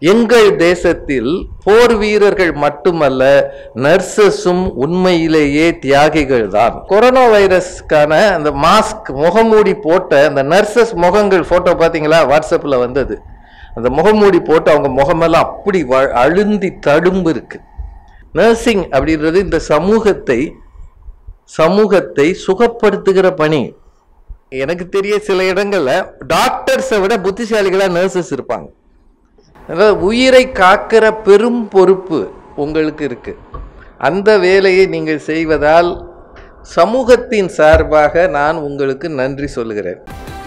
எங்கள் தேசத்தில் போர் வீரர்கள் மட்டுமல்ல நர்சஸும் உண்மையிலேயே தியாகிகள் தான் கொரோனா வைரஸ்க்கான அந்த மாஸ்க் முகமூடி போட்ட அந்த நர்சஸ் முகங்கள் போட்டோ பாத்தீங்களா வாட்ஸ்அப்ல வந்தது அந்த முகமூடி போட்டு அவங்க முகமெல்லாம் அப்படி வ- அழுந்தி தடும்பு இருக்கு நர்சிங் அப்படின்றது இந்த சமூகத்தை சமூகத்தை சுகப்படுத்துகிற பணி எனக்கு தெரிய சில இடங்கள்ல டாக்டர்ஸை விட புத்திசாலிகளா நர்சஸ் இருப்பாங்க அதாவது உயிரை காக்கிற பெரும் பொறுப்பு உங்களுக்கு இருக்கு அந்த வேலையை நீங்கள் செய்வதால் சமூகத்தின் சார்பாக நான் உங்களுக்கு நன்றி சொல்லுகிறேன்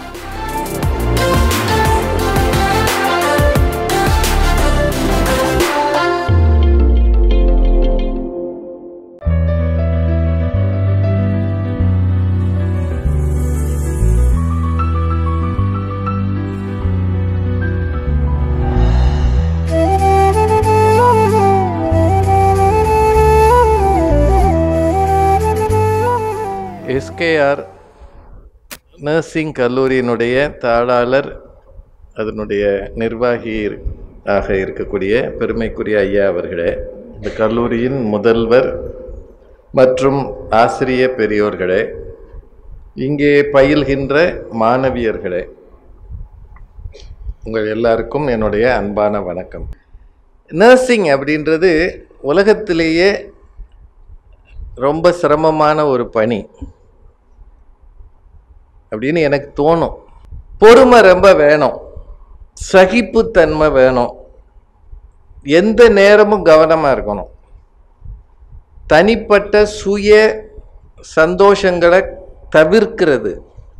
எஸ்கேஆர் நர்சிங் கல்லூரியினுடைய தாளாளர் அதனுடைய நிர்வாகி ஆக இருக்கக்கூடிய பெருமைக்குரிய ஐயா அவர்களே இந்த கல்லூரியின் முதல்வர் மற்றும் ஆசிரிய பெரியோர்களே இங்கே பயில்கின்ற மாணவியர்களே உங்கள் எல்லாருக்கும் என்னுடைய அன்பான வணக்கம் நர்சிங் அப்படின்றது உலகத்திலேயே ரொம்ப சிரமமான ஒரு பணி அப்படின்னு எனக்கு தோணும் பொறுமை ரொம்ப வேணும் சகிப்புத்தன்மை வேணும் எந்த நேரமும் கவனமாக இருக்கணும் தனிப்பட்ட சுய சந்தோஷங்களை தவிர்க்கிறது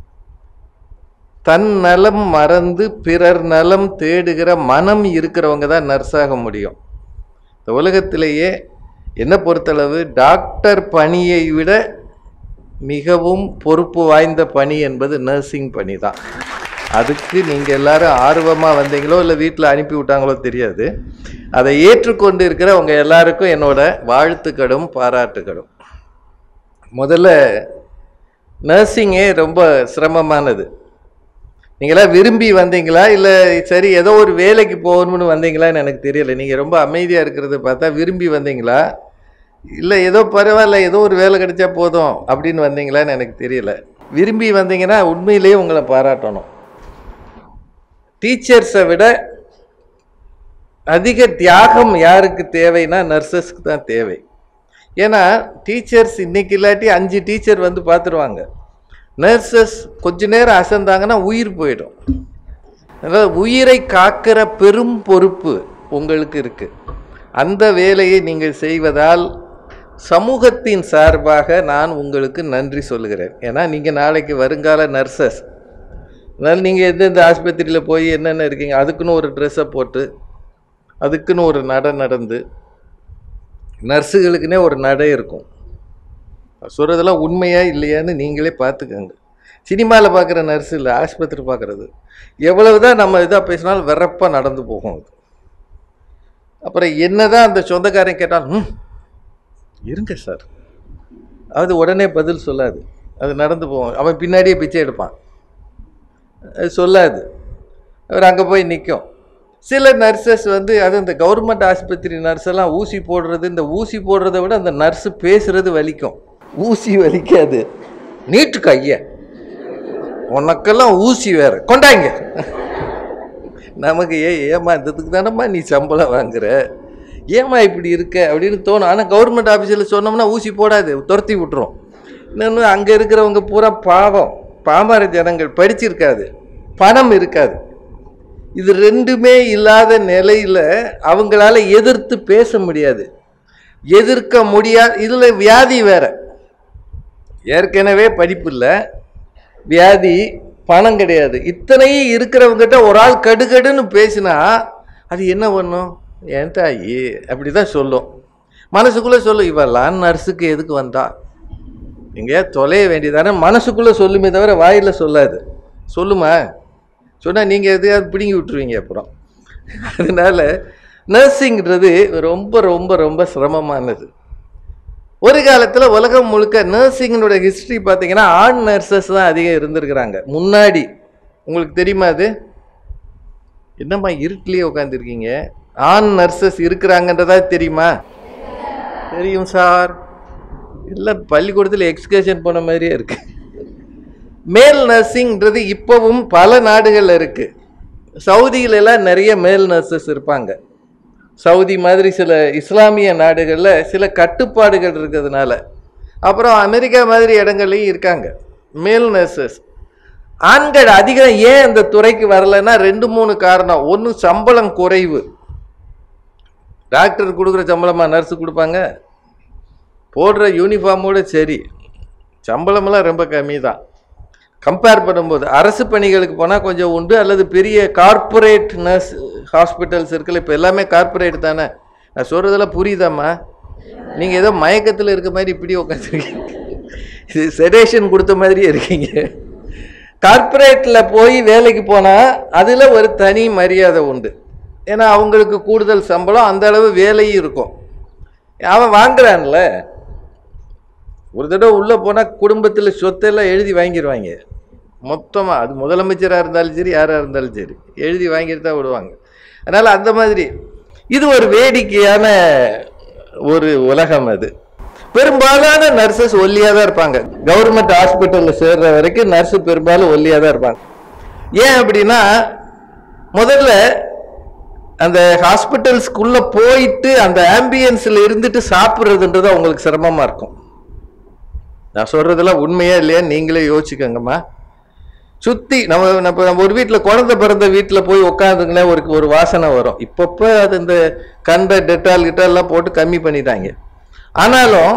தன் நலம் மறந்து பிறர் நலம் தேடுகிற மனம் இருக்கிறவங்க தான் நர்ஸாக முடியும் இந்த உலகத்திலேயே என்னை பொறுத்தளவு டாக்டர் பணியை விட மிகவும் பொறுப்பு வாய்ந்த பணி என்பது நர்சிங் பணி தான் அதுக்கு நீங்கள் எல்லாரும் ஆர்வமாக வந்தீங்களோ இல்லை வீட்டில் அனுப்பி விட்டாங்களோ தெரியாது அதை ஏற்றுக்கொண்டு இருக்கிற உங்க எல்லாருக்கும் என்னோட வாழ்த்துக்களும் பாராட்டுகளும் முதல்ல நர்சிங்கே ரொம்ப சிரமமானது நீங்களாம் விரும்பி வந்தீங்களா இல்லை சரி ஏதோ ஒரு வேலைக்கு போகணும்னு வந்தீங்களான்னு எனக்கு தெரியல நீங்கள் ரொம்ப அமைதியாக இருக்கிறத பார்த்தா விரும்பி வந்தீங்களா இல்லை ஏதோ பரவாயில்ல ஏதோ ஒரு வேலை கிடைச்சா போதும் அப்படின்னு வந்தீங்களான்னு எனக்கு தெரியல விரும்பி வந்தீங்கன்னா உண்மையிலேயே உங்களை பாராட்டணும் டீச்சர்ஸை விட அதிக தியாகம் யாருக்கு தேவைன்னா நர்சஸ்க்கு தான் தேவை ஏன்னா டீச்சர்ஸ் இன்னைக்கு இல்லாட்டி அஞ்சு டீச்சர் வந்து பார்த்துருவாங்க நர்சஸ் கொஞ்ச நேரம் அசந்தாங்கன்னா உயிர் போயிடும் அதாவது உயிரை காக்கிற பெரும் பொறுப்பு உங்களுக்கு இருக்கு அந்த வேலையை நீங்கள் செய்வதால் சமூகத்தின் சார்பாக நான் உங்களுக்கு நன்றி சொல்லுகிறேன் ஏன்னா நீங்கள் நாளைக்கு வருங்கால நர்சஸ் அதனால் நீங்கள் எந்தெந்த ஆஸ்பத்திரியில் போய் என்னென்ன இருக்கீங்க அதுக்குன்னு ஒரு ட்ரெஸ்ஸை போட்டு அதுக்குன்னு ஒரு நடை நடந்து நர்ஸுகளுக்குன்னே ஒரு நடை இருக்கும் சொல்கிறதெல்லாம் உண்மையா இல்லையான்னு நீங்களே பார்த்துக்கோங்க சினிமாவில் பார்க்குற நர்ஸ் இல்லை ஆஸ்பத்திரி பார்க்குறது எவ்வளவு தான் நம்ம இதாக பேசினாலும் வெறப்பாக நடந்து போகும் அது அப்புறம் என்னதான் அந்த சொந்தக்காரன் கேட்டால் ம் இருங்க சார் அது உடனே பதில் சொல்லாது அது நடந்து போகும் அவன் பின்னாடியே பிச்சை எடுப்பான் அது சொல்லாது அவர் அங்கே போய் நிற்கும் சில நர்சஸ் வந்து அது இந்த கவர்மெண்ட் ஆஸ்பத்திரி நர்ஸ் எல்லாம் ஊசி போடுறது இந்த ஊசி போடுறதை விட அந்த நர்ஸு பேசுறது வலிக்கும் ஊசி வலிக்காது நீட்டு கைய உனக்கெல்லாம் ஊசி வேற கொண்டாங்க நமக்கு ஏ ஏமாந்ததுக்கு தானம்மா நீ சம்பளம் வாங்குற ஏமா இப்படி இருக்க அப்படின்னு தோணும் ஆனால் கவர்மெண்ட் ஆஃபீஸில் சொன்னோம்னா ஊசி போடாது துரத்தி விட்டுரும் இன்னொன்று அங்கே இருக்கிறவங்க பூரா பாவம் பாமர ஜனங்கள் படிச்சிருக்காது பணம் இருக்காது இது ரெண்டுமே இல்லாத நிலையில் அவங்களால எதிர்த்து பேச முடியாது எதிர்க்க முடியாது இதில் வியாதி வேற ஏற்கனவே படிப்பு இல்லை வியாதி பணம் கிடையாது இத்தனையும் இருக்கிறவங்ககிட்ட ஒரு ஆள் கடுகடுன்னு பேசினா அது என்ன பண்ணும் ஏன் தாயி அப்படி தான் சொல்லும் மனசுக்குள்ளே சொல்லும் இவெல்லாம் நர்ஸுக்கு எதுக்கு வந்தா எங்கேயா தொலைய வேண்டியதானே மனசுக்குள்ளே சொல்லுமே தவிர வாயில் சொல்லாது சொல்லுமா சொன்னால் நீங்கள் எதையாவது பிடுங்கி விட்டுருவீங்க அப்புறம் அதனால நர்சிங்கிறது ரொம்ப ரொம்ப ரொம்ப சிரமமானது ஒரு காலத்தில் உலகம் முழுக்க நர்சிங்கினுடைய ஹிஸ்ட்ரி பார்த்தீங்கன்னா ஆண் நர்சஸ் தான் அதிகம் இருந்திருக்கிறாங்க முன்னாடி உங்களுக்கு தெரியுமா அது என்னம்மா இருட்டிலேயே உட்காந்துருக்கீங்க ஆண் நர்சஸ் இருக்கிறாங்கன்றதா தெரியுமா தெரியும் சார் இல்லை பள்ளிக்கூடத்தில் எக்ஸ்கர்ஷன் போன மாதிரியே இருக்கு மேல் நர்சிங்ன்றது இப்போவும் பல நாடுகளில் இருக்கு சவுதியில எல்லாம் நிறைய மேல் நர்சஸ் இருப்பாங்க சவுதி மாதிரி சில இஸ்லாமிய நாடுகளில் சில கட்டுப்பாடுகள் இருக்கிறதுனால அப்புறம் அமெரிக்கா மாதிரி இடங்கள்லையும் இருக்காங்க மேல் நர்சஸ் ஆண்கள் அதிகம் ஏன் இந்த துறைக்கு வரலைன்னா ரெண்டு மூணு காரணம் ஒன்று சம்பளம் குறைவு டாக்டர் கொடுக்குற சம்பளமா நர்ஸு கொடுப்பாங்க போடுற யூனிஃபார்மோட சரி சம்பளமெல்லாம் ரொம்ப கம்மி தான் கம்பேர் பண்ணும்போது அரசு பணிகளுக்கு போனால் கொஞ்சம் உண்டு அல்லது பெரிய கார்ப்பரேட் நர்ஸ் ஹாஸ்பிட்டல்ஸ் இருக்குல்ல இப்போ எல்லாமே கார்ப்பரேட் தானே நான் சொல்கிறதெல்லாம் புரியுதாம்மா நீங்கள் ஏதோ மயக்கத்தில் இருக்க மாதிரி இப்படி உட்காந்துருக்கீங்க இது செடேஷன் கொடுத்த மாதிரியே இருக்கீங்க கார்ப்பரேட்டில் போய் வேலைக்கு போனால் அதில் ஒரு தனி மரியாதை உண்டு ஏன்னா அவங்களுக்கு கூடுதல் சம்பளம் அந்த அளவு வேலையும் இருக்கும் அவன் வாங்குறான்ல ஒரு தடவை உள்ளே போனால் குடும்பத்தில் சொத்தெல்லாம் எழுதி வாங்கிடுவாங்க மொத்தமாக அது முதலமைச்சராக இருந்தாலும் சரி யாராக இருந்தாலும் சரி எழுதி வாங்கிட்டு தான் விடுவாங்க அதனால் அந்த மாதிரி இது ஒரு வேடிக்கையான ஒரு உலகம் அது பெரும்பாலான நர்சஸ் ஒல்லியாக தான் இருப்பாங்க கவர்மெண்ட் ஹாஸ்பிட்டலில் சேர்ற வரைக்கும் நர்ஸு பெரும்பாலும் ஒல்லியாக தான் இருப்பாங்க ஏன் அப்படின்னா முதல்ல அந்த ஹாஸ்பிட்டல்ஸ்க்குள்ளே போயிட்டு அந்த ஆம்பியன்ஸில் இருந்துட்டு சாப்பிட்றதுன்றது அவங்களுக்கு சிரமமாக இருக்கும் நான் சொல்கிறதெல்லாம் உண்மையா இல்லையா நீங்களே யோசிச்சுக்கோங்கம்மா சுற்றி நம்ம நம்ம நம்ம ஒரு வீட்டில் குழந்தை பிறந்த வீட்டில் போய் உட்காந்துங்களே ஒரு ஒரு வாசனை வரும் இப்பப்போ அது இந்த கண்ட டெட்டால் கிட்டால்லாம் போட்டு கம்மி பண்ணிட்டாங்க ஆனாலும்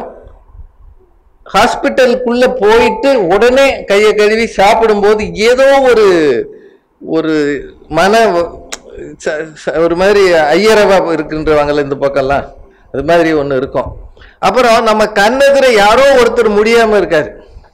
ஹாஸ்பிட்டலுக்குள்ளே போயிட்டு உடனே கையை கழுவி சாப்பிடும்போது ஏதோ ஒரு ஒரு மன ச- ச- ஒரு மாதிரி ஐயரவா இருக்குன்றவாங்கல்ல இந்த பக்கம்லாம் அது மாதிரி ஒன்று இருக்கும் அப்புறம் நம்ம கண்ணெதிர யாரோ ஒருத்தர் முடியாம இருக்காரு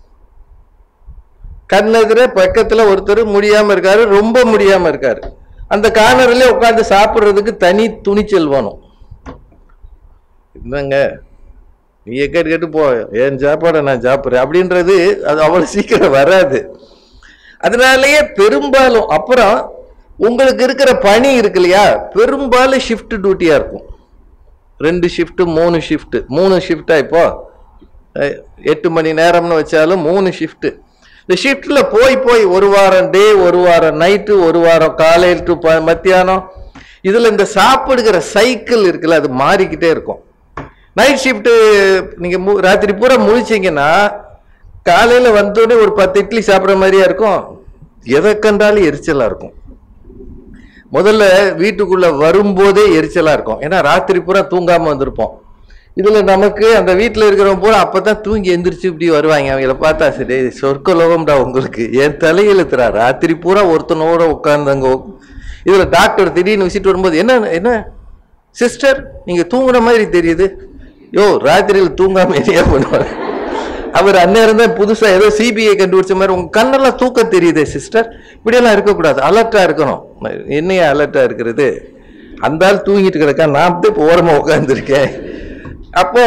கண்ணெதிர பக்கத்துல ஒருத்தர் முடியாம இருக்காரு ரொம்ப முடியாம இருக்காரு அந்த கார்னர்ல உட்கார்ந்து சாப்பிடுறதுக்கு தனி துணிச்சல் வேணும் என்னங்க நீ கேட்டு கேட்டு போ என் சாப்பாடை நான் சாப்பிட்றேன் அப்படின்றது அது அவ்வளவு சீக்கிரம் வராது அதனாலேயே பெரும்பாலும் அப்புறம் உங்களுக்கு இருக்கிற பணி இருக்கு இல்லையா பெரும்பாலும் ஷிஃப்ட் டியூட்டியா இருக்கும் ரெண்டு ஷிஃப்ட் மூணு ஷிஃப்ட் மூணு ஷிஃப்டா இப்போ அஹ், எட்டு மணி நேரம்னு வச்சாலும் மூணு ஷிஃப்ட் இந்த ஷிஃப்ட்ல போய் போய் ஒரு வாரம் டே ஒரு வாரம் நைட்டு ஒரு வாரம் காலையில் டு ப- மத்தியானம் இதுல இந்த சாப்பிடுகிற சைக்கிள் இருக்குல்ல அது மாறிக்கிட்டே இருக்கும் நைட் ஷிஃப்ட்டு நீங்க மு- ராத்திரி பூரா முழிச்சீங்கன்னா காலையில வந்தோடனே ஒரு பத்து இட்லி சாப்பிட்ற மாதிரியா இருக்கும் எதை கண்டாலும் எரிச்சலா இருக்கும் முதல்ல வீட்டுக்குள்ள வரும்போதே எரிச்சலா இருக்கும் ஏன்னா ராத்திரி பூரா தூங்காம வந்திருப்போம் இதுல நமக்கு அந்த வீட்டுல இருக்கிறவங்க பூரா அப்பதான் தூங்கி எந்திரிச்சு இப்படி வருவாங்க அவங்கள பார்த்தா சரி சொர்க்க லோகம்டா உங்களுக்கு என் தலையெழுத்துறா ராத்திரி பூரா ஒருத்தனோட உட்கார்ந்தாங்க இதுல டாக்டர் திடீர்னு விசிட் வரும்போது என்ன என்ன சிஸ்டர் நீங்க தூங்குற மாதிரி தெரியுது யோ ராத்திரியில் தூங்காம என்ன பண்ணுவாங்க அவர் அந்நேரம் தான் புதுசா ஏதோ சிபிஐ கண்டுபிடிச்ச மாதிரி உங்க கண்ணெல்லாம் தூக்கம் தெரியுதே சிஸ்டர் இப்படியெல்லாம் இருக்கக்கூடாது அலர்ட்டா இருக்கணும் என்னையா அலர்ட்டா இருக்கிறது அந்த ஆள் தூங்கிட்டு கிடக்கா நான் அப்படியே இப்போ ஓரமா உட்காந்துருக்கேன் அப்போ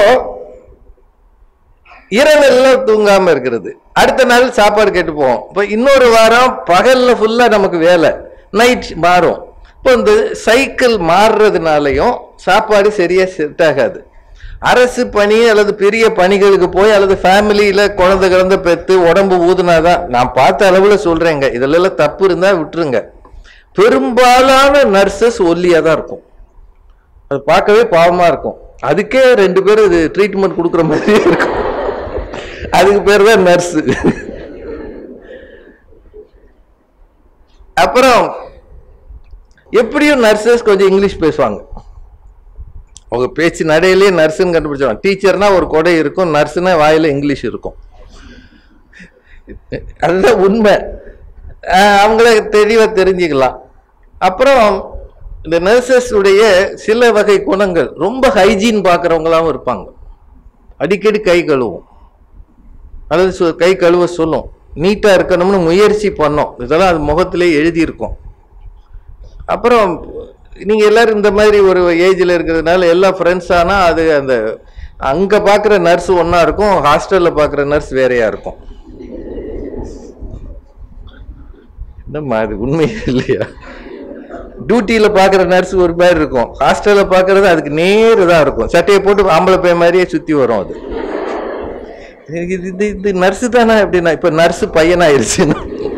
இரவெல்லாம் தூங்காம இருக்கிறது அடுத்த நாள் சாப்பாடு கேட்டு போவோம் இப்போ இன்னொரு வாரம் பகல்ல ஃபுல்லா நமக்கு வேலை நைட் மாறும் இப்போ இந்த சைக்கிள் மாறுறதுனாலையும் சாப்பாடு சரியா செட் ஆகாது அரசு பணி அல்லது பெரிய பணிகளுக்கு போய் அல்லது ஃபேமிலியில குழந்தை குழந்தை பெத்து உடம்பு ஊதுனாதான் நான் பார்த்த அளவுல சொல்றேங்க இதுல தப்பு இருந்தா விட்டுருங்க பெரும்பாலான நர்சஸ் ஒல்லியா தான் இருக்கும் அது பார்க்கவே பாவமா இருக்கும் அதுக்கே ரெண்டு பேரும் இது ட்ரீட்மெண்ட் கொடுக்குற மாதிரியே இருக்கும் அதுக்கு பேர் தான் நர்ஸ் அப்புறம் எப்படியும் நர்சஸ் கொஞ்சம் இங்கிலீஷ் பேசுவாங்க அவங்க பேச்சு நடையிலேயே நர்ஸுன்னு கண்டுபிடிச்சாங்க டீச்சர்னா ஒரு கொடை இருக்கும் நர்ஸுனா வாயில இங்கிலீஷ் இருக்கும் அதுதான் உண்மை அஹ் அவங்கள தெளிவா தெரிஞ்சுக்கலாம் அப்புறம் இந்த நர்சஸ் உடைய சில வகை குணங்கள் ரொம்ப ஹைஜீன் பார்க்குறவங்களாவும் இருப்பாங்க அடிக்கடி கை கழுவும் அதாவது சொ- கை கழுவ சொல்லும் நீட்டாக இருக்கணும்னு முயற்சி பண்ணோம் இதெல்லாம் அது முகத்திலே எழுதியிருக்கும் அப்புறம் நீங்கள் எல்லாரும் இந்த மாதிரி ஒரு ஏஜில் இருக்கிறதுனால எல்லா ஃப்ரெண்ட்ஸ் ஆனால் அது அந்த அங்கே பார்க்குற நர்ஸ் ஒன்றா இருக்கும் ஹாஸ்டலில் பார்க்குற நர்ஸ் வேறையா இருக்கும் என்னம்மா அது உண்மை இல்லையா டியூட்டியில் பார்க்குற நர்ஸ் ஒரு மாதிரி இருக்கும் ஹாஸ்டலில் பார்க்குறது அதுக்கு நேரு தான் இருக்கும் சட்டையை போட்டு ஆம்பளை பையன் மாதிரியே சுற்றி வரும் அது இது இது இது நர்ஸு தானே அப்படின்னா இப்போ நர்ஸு பையனாயிருச்சுன்னு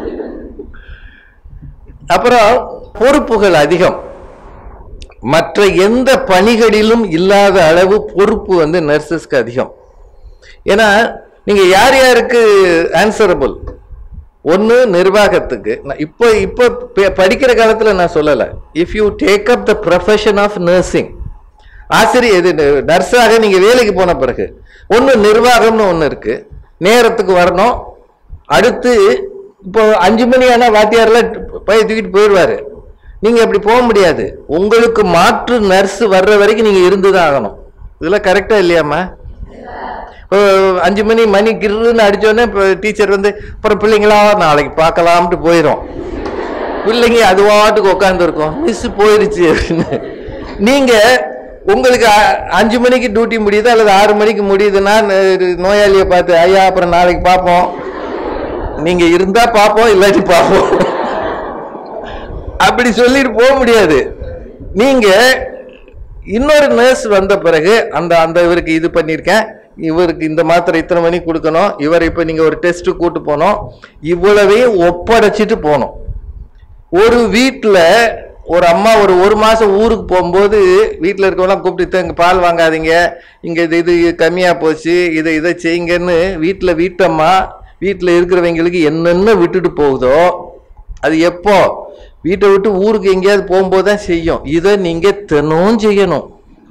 அப்புறம் பொறுப்புகள் அதிகம் மற்ற எந்த பணிகளிலும் இல்லாத அளவு பொறுப்பு வந்து நர்சஸ்க்கு அதிகம் ஏன்னா நீங்க யார் யாருக்கு ஆன்சரபிள் ஒன்று நிர்வாகத்துக்கு நான் இப்போ இப்போ ப- படிக்கிற காலத்தில் நான் சொல்லலை if you take up the profession of nursing ஆசிரியர் இது நர்ஸாக நீங்கள் வேலைக்கு போன பிறகு ஒன்று நிர்வாகம்னு ஒன்று இருக்கு நேரத்துக்கு வரணும் அடுத்து இப்போ அஞ்சு மணி ஆனால் வாத்தியாரில் பைய தூக்கிட்டு போயிடுவாரு நீங்கள் அப்படி போக முடியாது உங்களுக்கு மாற்று நர்ஸ் வர்ற வரைக்கும் நீங்கள் இருந்து தான் ஆகணும் இதெல்லாம் கரெக்டாக இல்லையாம்மா இப்போ அஞ்சு மணி மணி கிருன்னு அடிச்சோடனே இப்போ டீச்சர் வந்து அப்புறம் பிள்ளைங்களா நாளைக்கு பார்க்கலாம்ட்டு போயிடும் பிள்ளைங்க அது வாட்டுக்கு உட்காந்துருக்கும் மிஸ் போயிருச்சு அப்படின்னு நீங்க உங்களுக்கு அ- அஞ்சு மணிக்கு டியூட்டி முடியுது அல்லது ஆறு மணிக்கு முடியுதுன்னா ந- நோயாளியை பார்த்து ஐயா அப்புறம் நாளைக்கு பார்ப்போம் நீங்க இருந்தா பார்ப்போம் இல்லாட்டி பார்ப்போம் அப்படி சொல்லிட்டு போக முடியாது நீங்க இன்னொரு நர்ஸ் வந்த பிறகு அந்த அந்த இவருக்கு இது பண்ணியிருக்கேன் இவருக்கு இந்த மாத்திரை இத்தனை மணிக்கு கொடுக்கணும் இவர் இப்போ நீங்கள் ஒரு டெஸ்ட் கூட்டு போனோம் இவ்வளவையும் ஒப்படைச்சிட்டு போகணும் ஒரு வீட்டில் ஒரு அம்மா ஒரு ஒரு மாதம் ஊருக்கு போகும்போது வீட்டில் இருக்கவங்களாம் கூப்பிட்டு இங்கே பால் வாங்காதீங்க இங்கே இது இது கம்மியாக போச்சு இதை இதை செய்யுங்கன்னு வீட்டில் வீட்டம்மா வீட்டில் இருக்கிறவங்களுக்கு என்னென்ன விட்டுட்டு போகுதோ அது எப்போ வீட்டை விட்டு ஊருக்கு எங்கேயாவது போகும்போது தான் செய்யும் இதை நீங்கள் தினம் செய்யணும்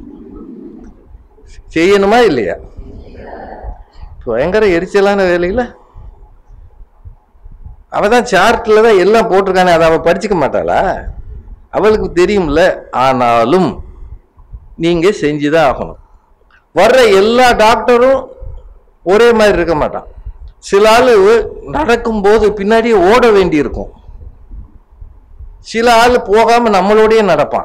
செய்யணுமா இல்லையா பயங்கர எரிச்சலான வேலையில் அவ தான் சார்ட்டில் தான் எல்லாம் போட்டிருக்கானே அதை அவள் படிச்சுக்க மாட்டாளா அவளுக்கு தெரியும்ல ஆனாலும் நீங்கள் செஞ்சு தான் ஆகணும் வர்ற எல்லா டாக்டரும் ஒரே மாதிரி இருக்க மாட்டான் சில ஆள் நடக்கும்போது பின்னாடியே ஓட வேண்டி இருக்கும் சில ஆள் போகாம நம்மளோடயே நடப்பான்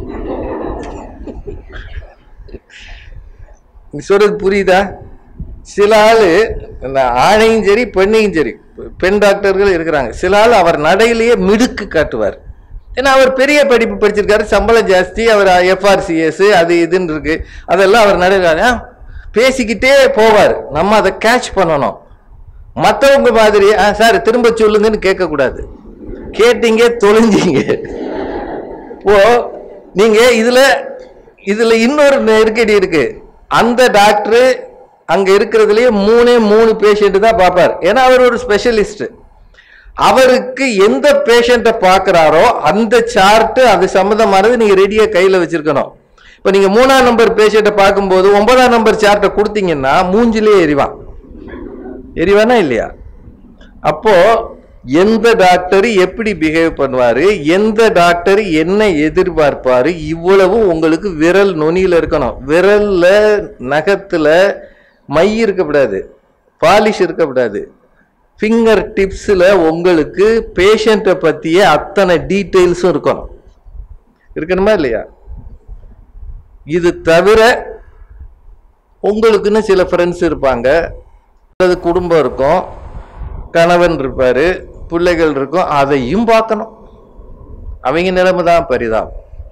நீ சொல்றது புரியுதா சில ஆளு இந்த ஆணையும் சரி பெண்ணையும் சரி பெண் டாக்டர்கள் இருக்கிறாங்க சில ஆள் அவர் நடையிலேயே மிடுக்கு காட்டுவார் ஏன்னா அவர் பெரிய படிப்பு படிச்சிருக்காரு சம்பளம் ஜாஸ்தி அவர் எஃப்ஆர்சிஎஸ் அது இதுன்னு இருக்கு அதெல்லாம் அவர் நடையில பேசிக்கிட்டே போவார் நம்ம அதை கேட்ச் பண்ணணும் மற்றவங்க மாதிரி ஆ சார் திரும்ப சொல்லுங்கன்னு கேட்கக்கூடாது கேட்டீங்க தொலைஞ்சீங்க ஓ நீங்க இதுல இதுல இன்னொரு நெருக்கடி இருக்கு அந்த டாக்டர் அங்க இருக்கிறதுலயே மூணே மூணு பேஷண்ட் தான் பார்ப்பார் ஏன்னா அவர் ஒரு ஸ்பெஷலிஸ்ட் அவருக்கு எந்த பேஷண்ட்டை பார்க்குறாரோ அந்த சார்ட்டு அது சம்மந்தமானது நீங்க ரெடியா கையில வச்சிருக்கணும் இப்போ நீங்க மூணாம் நம்பர் பேஷண்ட்டை பார்க்கும்போது ஒன்பதாம் நம்பர் சார்ட்டை கொடுத்தீங்கன்னா மூஞ்சிலே எரிவான் எரிவானா இல்லையா அப்போ எந்த டாக்டர் எப்படி பிஹேவ் பண்ணுவாரு எந்த டாக்டர் என்ன எதிர்பார்ப்பாரு இவ்வளவும் உங்களுக்கு விரல் நுனியில இருக்கணும் விரல்ல நகத்துல மை இருக்கக்கூடாது பாலிஷ் இருக்கக்கூடாது ஃபிங்கர் டிப்ஸில் உங்களுக்கு பேஷண்ட்டை பற்றிய அத்தனை டீட்டெயில்ஸும் இருக்கணும் இருக்கணுமா இல்லையா இது தவிர உங்களுக்குன்னு சில ஃப்ரெண்ட்ஸ் இருப்பாங்க அல்லது குடும்பம் இருக்கும் கணவன் இருப்பார் பிள்ளைகள் இருக்கும் அதையும் பார்க்கணும் அவங்க நிலைமை தான் பரிதாபம்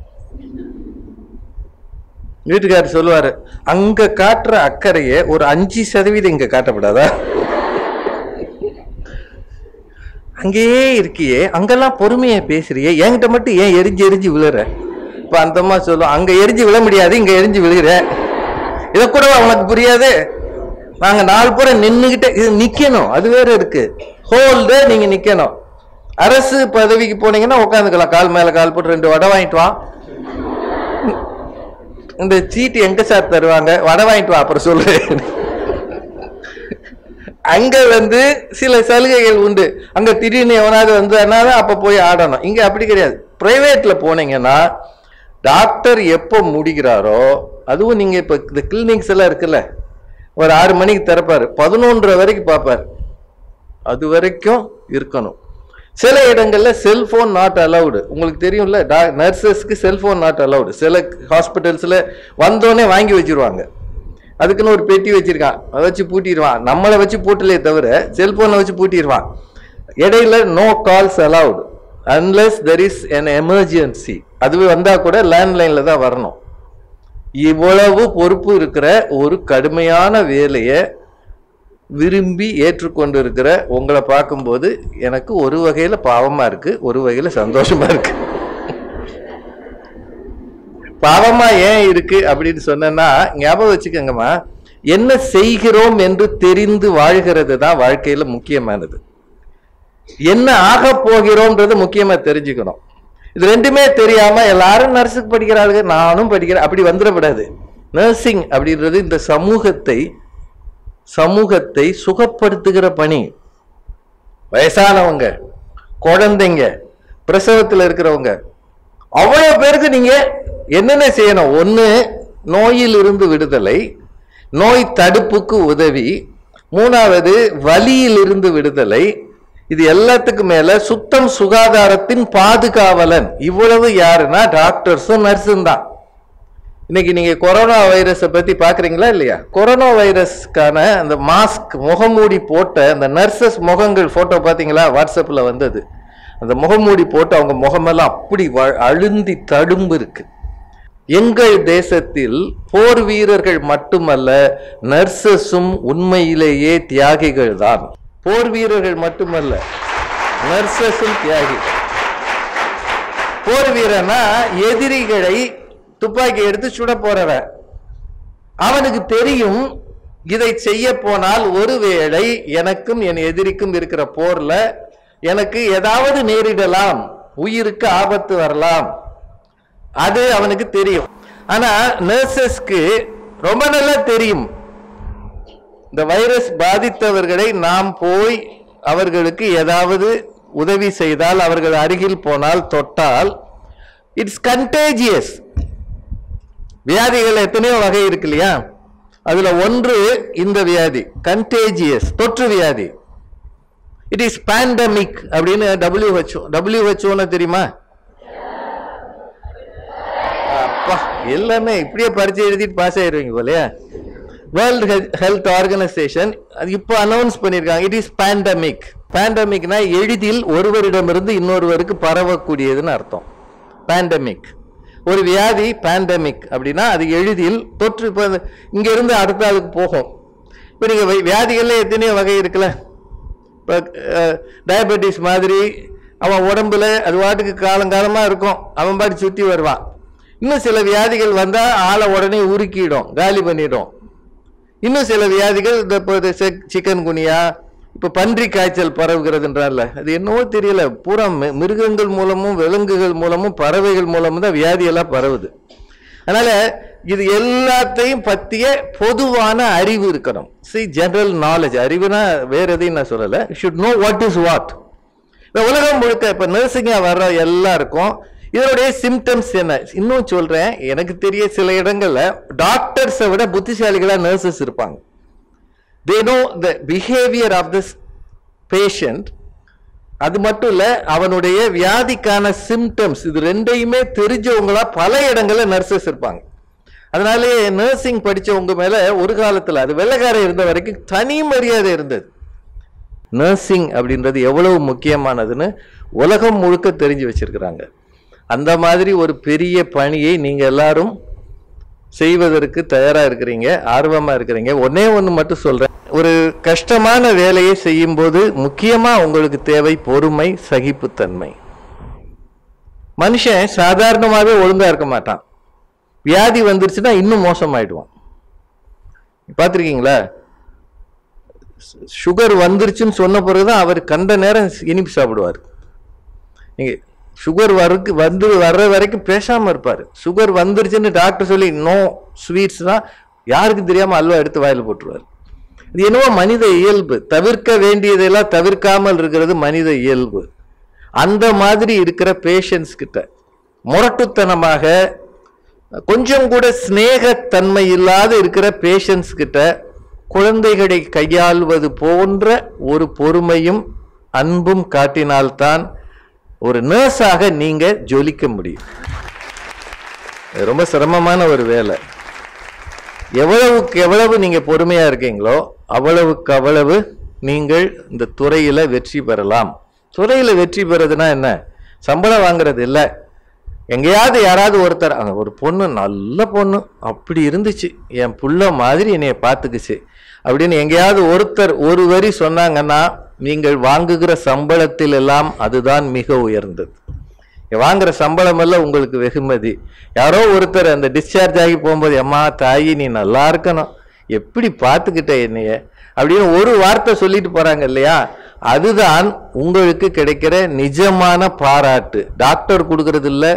வீட்டுக்காரர் சொல்லுவாரு அங்க காட்டுற அக்கறையே ஒரு அஞ்சு சதவீதம் இங்க காட்டப்படாதா அங்கேயே இருக்கியே அங்கெல்லாம் பொறுமையா பேசுறியே என்கிட்ட மட்டும் ஏன் எரிஞ்சு எரிஞ்சு விழுற இப்ப அந்த அம்மா சொல்லும் அங்க எரிஞ்சு விழ முடியாது இங்க எரிஞ்சு விழுகிற இதை கூட உனக்கு புரியாது நாங்க நாலு பேரை நின்னுகிட்டே இது நிக்கணும் அது வேற இருக்கு ஹோல் டே நீங்க நிக்கணும் அரசு பதவிக்கு போனீங்கன்னா உட்காந்துக்கலாம் கால் மேல கால் போட்டு ரெண்டு வடை வாங்கிட்டு வா இந்த சீட்டு எங்க சார் தருவாங்க வடை வாங்கிட்டு வா அப்புறம் சொல்றேன் அங்க வந்து சில சலுகைகள் உண்டு அங்க திடீர்னு எவனாவது வந்தானா அப்ப போய் ஆடணும் இங்க அப்படி கிடையாது பிரைவேட்ல போனீங்கன்னா டாக்டர் எப்போ முடிக்கிறாரோ அதுவும் நீங்க இப்ப இந்த கிளினிக்ஸ் எல்லாம் இருக்குல்ல ஒரு ஆறு மணிக்கு திறப்பாரு பதினொன்றரை வரைக்கும் பார்ப்பாரு அது வரைக்கும் இருக்கணும் சில இடங்கள்ல செல்போன் நாட் அலௌடு உங்களுக்கு தெரியும்ல நர்சஸ்க்கு செல்போன் நாட் அலௌடு சில ஹாஸ்பிட்டல்ஸ்ல வந்தோடனே வாங்கி வச்சிருவாங்க அதுக்குன்னு ஒரு பெட்டி வச்சிருக்கான் அதை வச்சு பூட்டிடுவான் நம்மளை வச்சு பூட்டலே தவிர செல்போனை வச்சு பூட்டிடுவான் இடையில no calls allowed unless there is an emergency அது வந்தா கூட லேண்ட்லைன்ல தான் வரணும் இவ்வளவு பொறுப்பு இருக்கிற ஒரு கடுமையான வேலையை விரும்பி ஏற்றுக்கொண்டு இருக்கிற உங்களை பார்க்கும்போது எனக்கு ஒரு வகையில பாவமா இருக்கு ஒரு வகையில சந்தோஷமா இருக்கு பாவமா ஏன் இருக்கு அப்படின்னு சொன்னா ஞாபகம் வச்சுக்கோங்கம்மா என்ன செய்கிறோம் என்று தெரிந்து வாழ்கிறது தான் வாழ்க்கையில முக்கியமானது என்ன ஆக போகிறோம்ன்றது முக்கியமா தெரிஞ்சுக்கணும் இது ரெண்டுமே தெரியாம எல்லாரும் நர்ஸுக்கு படிக்கிறாங்க நானும் படிக்கிறேன் அப்படி வந்துடக்கூடாது நர்சிங் அப்படின்றது இந்த சமூகத்தை சமூகத்தை சுகப்படுத்துகிற பணி வயசானவங்க குழந்தைங்க பிரசவத்தில் இருக்கிறவங்க அவ்வளவு பேருக்கு நீங்க என்னென்ன செய்யணும் ஒண்ணு நோயில் இருந்து விடுதலை நோய் தடுப்புக்கு உதவி மூணாவது வலியில் இருந்து விடுதலை இது எல்லாத்துக்கும் மேல சுத்தம் சுகாதாரத்தின் பாதுகாவலன் இவ்வளவு யாருன்னா டாக்டர்ஸும் நர்ஸும் தான் இன்னைக்கு நீங்க கொரோனா வைரஸை பத்தி பாக்குறீங்களா இல்லையா கொரோனா வைரஸ்க்கான அந்த மாஸ்க் முகமூடி போட்ட அந்த நர்சஸ் முகங்கள் போட்டோ பாத்தீங்களா வாட்ஸ்அப்ல வந்தது அந்த முகமூடி போட்டு அவங்க முகமெல்லாம் அப்படி வ- அழுந்தி தழும்பு இருக்கு எங்கள் தேசத்தில் போர் வீரர்கள் மட்டுமல்ல நர்சஸும் உண்மையிலேயே தியாகிகள் தான் போர் வீரர்கள் மட்டுமல்ல நர்சஸும் தியாகிகள் போர் வீரனா எதிரிகளை துப்பாக்கி எடுத்து சுட போறவன் அவனுக்கு தெரியும் இதை செய்ய போனால் ஒருவேளை எனக்கும் என் எதிரிக்கும் இருக்கிற போர்ல எனக்கு ஏதாவது நேரிடலாம் உயிருக்கு ஆபத்து வரலாம் அது அவனுக்கு தெரியும் ஆனா நர்சஸ்க்கு ரொம்ப நல்லா தெரியும் இந்த வைரஸ் பாதித்தவர்களை நாம் போய் அவர்களுக்கு ஏதாவது உதவி செய்தால் அவர்கள் அருகில் போனால் தொட்டால் இட்ஸ் கண்டேஜியஸ் வியாதிகள் எத்தனையோ வகை இருக்கு இல்லையா அதுல ஒன்று இந்த வியாதி கண்டேஜியஸ் தொற்று வியாதி இட் இஸ் பேண்டமிக் அப்படின்னு டபிள்யூஹெச்ஓ டபிள்யூஹெச்ஓன்னு தெரியுமா அப்பா எல்லாமே இப்படியே பரிச்சை எழுதிட்டு பாஸ் ஆயிருவீங்க போலயா வேர்ல்டு ஹெல்த் ஆர்கனைசேஷன் அது இப்போ அனௌன்ஸ் பண்ணியிருக்காங்க இட் இஸ் பேண்டமிக் பேண்டமிக்னா எளிதில் ஒருவரிடமிருந்து இன்னொருவருக்கு பரவக்கூடியதுன்னு அர்த்தம் பேண்டமிக் ஒரு வியாதி பேண்டமிக் அப்படின்னா அது எளிதில் தொற்று இப்போ இங்க இருந்து அடுத்த ஆளுக்கு போகும் இப்போ நீங்க வை- வியாதிகள்ல எத்தனையோ வகை இருக்குல்ல இப்போ டயபெட்டிஸ் மாதிரி அவன் உடம்புல அது வாட்டுக்கு காலங்காலமா இருக்கும் அவன் பாட்டு சுத்தி வருவான் இன்னும் சில வியாதிகள் வந்தா ஆளை உடனே உருக்கிடும் காலி பண்ணிடும் இன்னும் சில வியாதிகள் இந்த இப்போ சிக்கன் குனியா இப்போ பன்றி காய்ச்சல் பரவுகிறதுன்றால அது என்னவோ தெரியல பூரா மி- மிருகங்கள் மூலமும் விலங்குகள் மூலமும் பறவைகள் மூலமும் தான் வியாதியெல்லாம் பரவுது அதனால இது எல்லாத்தையும் பத்திய பொதுவான அறிவு இருக்கணும் சி ஜெனரல் நாலேஜ் அறிவுனா வேற எதையும் நான் சொல்லல should know what is what இந்த உலகம் முழுக்க இப்ப நர்சிங்கா வர்ற எல்லாருக்கும் இதனுடைய சிம்டம்ஸ் என்ன இன்னும் சொல்றேன் எனக்கு தெரிய சில இடங்கள்ல டாக்டர்ஸை விட புத்திசாலிகளா நர்சஸ் இருப்பாங்க they know the behaviour of this patient அது மட்டும் இல்ல அவனுடைய வியாதிக்கான சிம்டம்ஸ் இது ரெண்டையுமே தெரிஞ்சவங்களா பல இடங்கள்ல நர்சஸ் இருப்பாங்க அதனாலே நர்சிங் படிச்சவங்க மேல ஒரு காலத்துல அது வெள்ளைக்காரன் இருந்த வரைக்கும் தனி மரியாதை இருந்தது நர்சிங் அப்படின்றது எவ்வளவு முக்கியமானதுன்னு உலகம் முழுக்க தெரிஞ்சு வச்சிருக்கிறாங்க அந்த மாதிரி ஒரு பெரிய பணியை நீங்க எல்லாரும் செய்வதற்கு தயாரா இருக்கிறீங்க ஆர்வமா இருக்கிறீங்க ஒன்னே ஒன்று மட்டும் சொல்றேன் ஒரு கஷ்டமான வேலையை செய்யும்போது முக்கியமா உங்களுக்கு தேவை பொறுமை சகிப்புத்தன்மை மனுஷன் சாதாரணமாவே ஒழுங்கா இருக்க மாட்டான் வியாதி வந்துருச்சுன்னா இன்னும் மோசமாயிடுவான் பார்த்துருக்கீங்களா சுகர் வந்துருச்சுன்னு சொன்ன பிறகுதான் அவர் கண்ட நேரம் இனிப்பு சாப்பிடுவார் நீங்க சுகர் வரக்கு வந்து வர்ற வரைக்கும் பேசாம இருப்பார் சுகர் வந்துருச்சுன்னு டாக்டர் சொல்லி நோ ஸ்வீட்ஸ்னா யாருக்கு தெரியாம அல்வா எடுத்து வாயில போட்டுருவார் இது என்னவோ மனித இயல்பு தவிர்க்க வேண்டியதெல்லாம் தவிர்க்காமல் இருக்கிறது மனித இயல்பு அந்த மாதிரி இருக்கிற பேஷண்ட்ஸ் கிட்ட முரட்டுத்தனமாக கொஞ்சம் கூட சிநேகத்தன்மை இல்லாத இருக்கிற பேஷண்ட்ஸ் கிட்ட குழந்தைகளை கையாள்வது போன்ற ஒரு பொறுமையும் அன்பும் காட்டினால்தான் ஒரு நர்ஸாக நீங்க ஜொலிக்க முடியும் இது ரொம்ப சிரமமான ஒரு வேலை எவ்வளவுக்கு எவ்வளவு நீங்க பொறுமையா இருக்கீங்களோ அவ்வளவுக்கு அவ்வளவு நீங்கள் இந்த துறையில வெற்றி பெறலாம் துறையில வெற்றி பெறதுனா என்ன சம்பளம் வாங்குறது இல்லை எங்கேயாவது யாராவது ஒருத்தர் அங்க ஒரு பொண்ணு நல்ல பொண்ணு அப்படி இருந்துச்சு என் புள்ள மாதிரி என்னைய பார்த்துக்குச்சு அப்படின்னு எங்கேயாவது ஒருத்தர் ஒரு வரி சொன்னாங்கன்னா நீங்கள் வாங்குகிற சம்பளத்தில் எல்லாம் அதுதான் மிக உயர்ந்தது நீங்க வாங்குற சம்பளம் எல்லாம் உங்களுக்கு வெகுமதி யாரோ ஒருத்தர் அந்த டிஸ்சார்ஜ் ஆகி போகும்போது அம்மா தாயி நீ நல்லா இருக்கணும் எப்படி பார்த்துக்கிட்ட என்னைய அப்படின்னு ஒரு வார்த்தை சொல்லிட்டு போறாங்க இல்லையா அதுதான் உங்களுக்கு கிடைக்கிற நிஜமான பாராட்டு டாக்டர் கொடுக்கறது இல்ல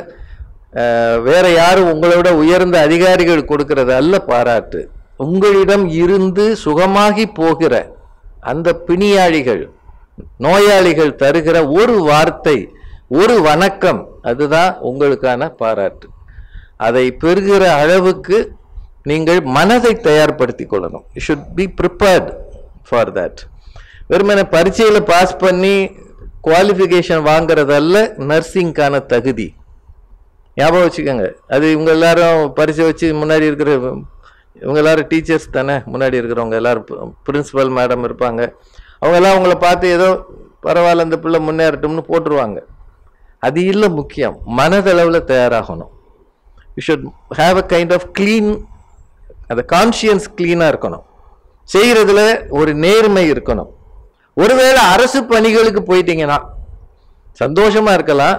அஹ், வேற யாரும் உங்களோட உயர்ந்த அதிகாரிகள் கொடுக்கறது அல்ல பாராட்டு உங்களிடம் இருந்து சுகமாகி போகிற அந்த பிணியாளிகள் நோயாளிகள் தருகிற ஒரு வார்த்தை ஒரு வணக்கம் அதுதான் உங்களுக்கான பாராட்டு அதை பெறுகிற அளவுக்கு நீங்கள் மனதை தயார்படுத்திக் கொள்ளணும் you should be prepared for that வெறுமனே பரீட்சையில் பாஸ் பண்ணி குவாலிஃபிகேஷன் வாங்குறதல்ல நர்சிங்கான தகுதி ஞாபகம் வச்சுக்கோங்க அது இவங்க எல்லாரும் பரிசை வச்சு முன்னாடி இருக்கிற இவங்க எல்லாரும் டீச்சர்ஸ் தானே முன்னாடி இருக்கிறவங்க எல்லாரும் பிரின்சிபல் மேடம் இருப்பாங்க அவங்க எல்லாம் அவங்கள பார்த்து ஏதோ பரவாயில்ல இந்த பிள்ளை முன்னேறட்டும்னு போட்டுருவாங்க அது இல்லை முக்கியம் மனதளவில் தயாராகணும் you should have a kind of clean அந்த கான்ஷியன்ஸ் க்ளீனாக இருக்கணும் செய்கிறதுல ஒரு நேர்மை இருக்கணும் ஒருவேளை அரசு பணிகளுக்கு போயிட்டீங்கன்னா சந்தோஷமா இருக்கலாம்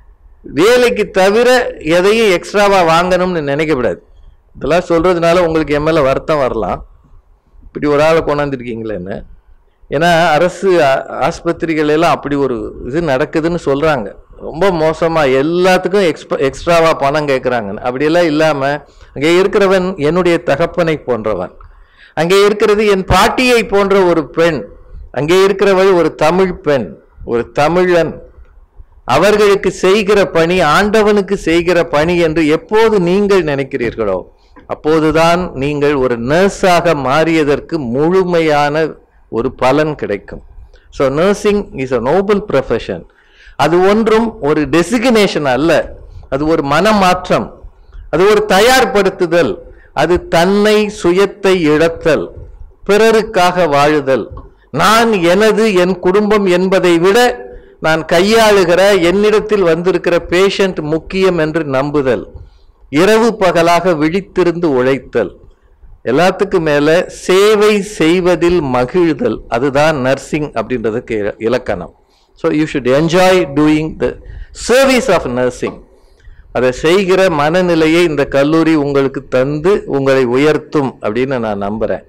வேலைக்கு தவிர எதையும் எக்ஸ்ட்ராவா வாங்கணும்னு நினைக்கக்கூடாது இதெல்லாம் சொல்றதுனால உங்களுக்கு என் மேல வருத்தம் வரலாம் இப்படி ஒரு ஆளை கொண்டாந்துருக்கீங்களேன்னு ஏன்னா அரசு ஆ- ஆஸ்பத்திரிகள் எல்லாம் அப்படி ஒரு இது நடக்குதுன்னு சொல்றாங்க ரொம்ப மோசமா எல்லாத்துக்கும் எக்ஸ்ப எக்ஸ்ட்ராவா பணம் கேட்குறாங்க அப்படியெல்லாம் இல்லாம அங்கே இருக்கிறவன் என்னுடைய தகப்பனை போன்றவன் அங்கே இருக்கிறது என் பாட்டியை போன்ற ஒரு பெண் அங்கே இருக்கிறவள் ஒரு தமிழ் பெண் ஒரு தமிழன் அவர்களுக்கு செய்கிற பணி ஆண்டவனுக்கு செய்கிற பணி என்று எப்போது நீங்கள் நினைக்கிறீர்களோ அப்போதுதான் நீங்கள் ஒரு நர்ஸாக மாறியதற்கு முழுமையான ஒரு பலன் கிடைக்கும் so nursing is a noble profession அது ஒன்றும் ஒரு டெசிக்னேஷன் அல்ல அது ஒரு மனமாற்றம் அது ஒரு தயார்படுத்துதல் அது தன்னை சுயத்தை இழத்தல் பிறருக்காக வாழுதல் நான் எனது என் குடும்பம் என்பதை விட நான் கையாளுகிற என்னிடத்தில் வந்திருக்கிற பேஷண்ட் முக்கியம் என்று நம்புதல் இரவு பகலாக விழித்திருந்து உழைத்தல் எல்லாத்துக்கும் மேல சேவை செய்வதில் மகிழ்தல் அதுதான் நர்சிங் அப்படின்றதுக்கு இல- இலக்கணம் so you should enjoy doing the service of nursing அதை செய்கிற மனநிலையை இந்த கல்லூரி உங்களுக்கு தந்து உங்களை உயர்த்தும் அப்படின்னு நான் நம்புறேன்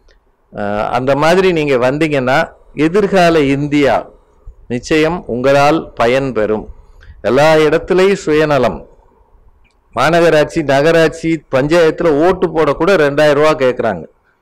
அஹ் அந்த மாதிரி நீங்க வந்தீங்கன்னா எதிர்கால இந்தியா நிச்சயம் உங்களால் பயன்பெறும் எல்லா இடத்துலையும் சுயநலம் மாநகராட்சி நகராட்சி பஞ்சாயத்துல ஓட்டு போட கூட ரெண்டாயிரம் ரூபாய் கேட்குறாங்க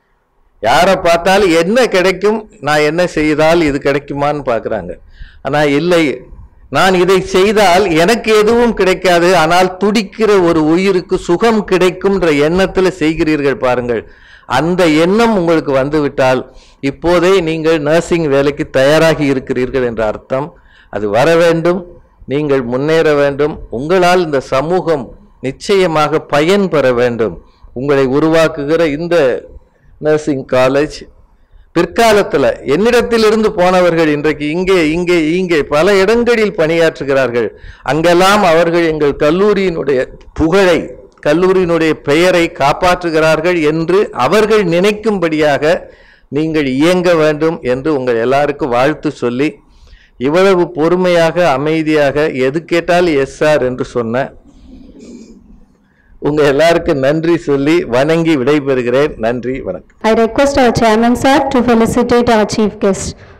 யாரை பார்த்தாலும் என்ன கிடைக்கும் நான் என்ன செய்தால் இது கிடைக்குமான்னு பார்க்குறாங்க ஆனா இல்லை நான் இதை செய்தால் எனக்கு எதுவும் கிடைக்காது ஆனால் துடிக்கிற ஒரு உயிருக்கு சுகம் கிடைக்கும்ன்ற எண்ணத்துல செய்கிறீர்கள் பாருங்கள் அந்த எண்ணம் உங்களுக்கு வந்துவிட்டால் இப்போதே நீங்கள் நர்சிங் வேலைக்கு தயாராகி இருக்கிறீர்கள் என்ற அர்த்தம் அது வர வேண்டும் நீங்கள் முன்னேற வேண்டும் உங்களால் இந்த சமூகம் நிச்சயமாக பயன் பெற வேண்டும் உங்களை உருவாக்குகிற இந்த நர்சிங் காலேஜ் பிற்காலத்துல என்னிடத்திலிருந்து போனவர்கள் இன்றைக்கு இங்கே இங்கே இங்கே பல இடங்களில் பணியாற்றுகிறார்கள் அங்கெல்லாம் அவர்கள் எங்கள் கல்லூரியினுடைய புகழை கல்லூரியினுடைய பெயரை காப்பாற்றுகிறார்கள் என்று அவர்கள் நினைக்கும்படியாக நீங்கள் இயங்க வேண்டும் என்று உங்கள் எல்லாருக்கும் வாழ்த்து சொல்லி இவ்வளவு பொறுமையாக அமைதியாக எது கேட்டால் எஸ் சார் என்று சொன்ன உங்க எல்லாருக்கும் நன்றி சொல்லி வணங்கி விடைபெறுகிறேன் நன்றி வணக்கம் I request our chairman sir to felicitate our chief guest.